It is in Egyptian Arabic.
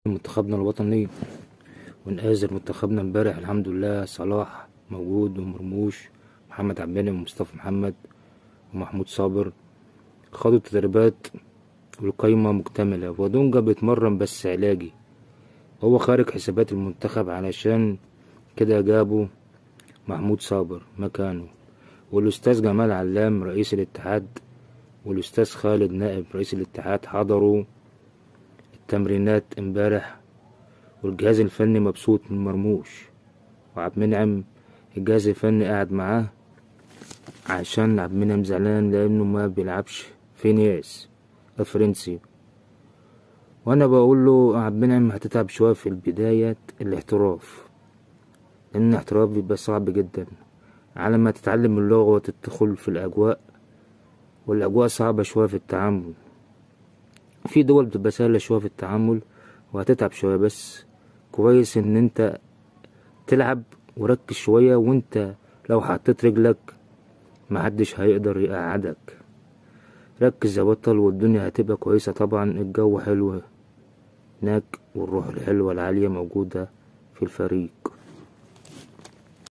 منتخبنا الوطني ونآزر منتخبنا امبارح الحمد لله صلاح موجود ومرموش محمد عباني ومصطفى محمد ومحمود صابر خدوا التدريبات والقايمة مكتملة ودونجا بيتمرن بس علاجي هو خارج حسابات المنتخب علشان كده جابوا محمود صابر مكانه والأستاذ جمال علام رئيس الاتحاد والأستاذ خالد نائب رئيس الاتحاد حضروا التمرينات امبارح والجهاز الفني مبسوط من مرموش وعبد المنعم الجهاز الفني قاعد معاه عشان عبد المنعم زعلان لأنه ما بيلعبش فينياس الفرنسي وانا بقول له عبد المنعم هتتعب شويه في البدايه الاحتراف لان الاحتراف بيبقى صعب جدا على ما تتعلم اللغه وتدخل في الاجواء والاجواء صعبه شويه في التعامل في دول بتبقى سهله شويه في التعامل وهتتعب شويه بس كويس ان انت تلعب وركز شويه وانت لو حطيت رجلك محدش هيقدر يقعدك ركز يا بطل والدنيا هتبقى كويسة طبعا الجو حلو هناك والروح الحلوة العالية موجودة في الفريق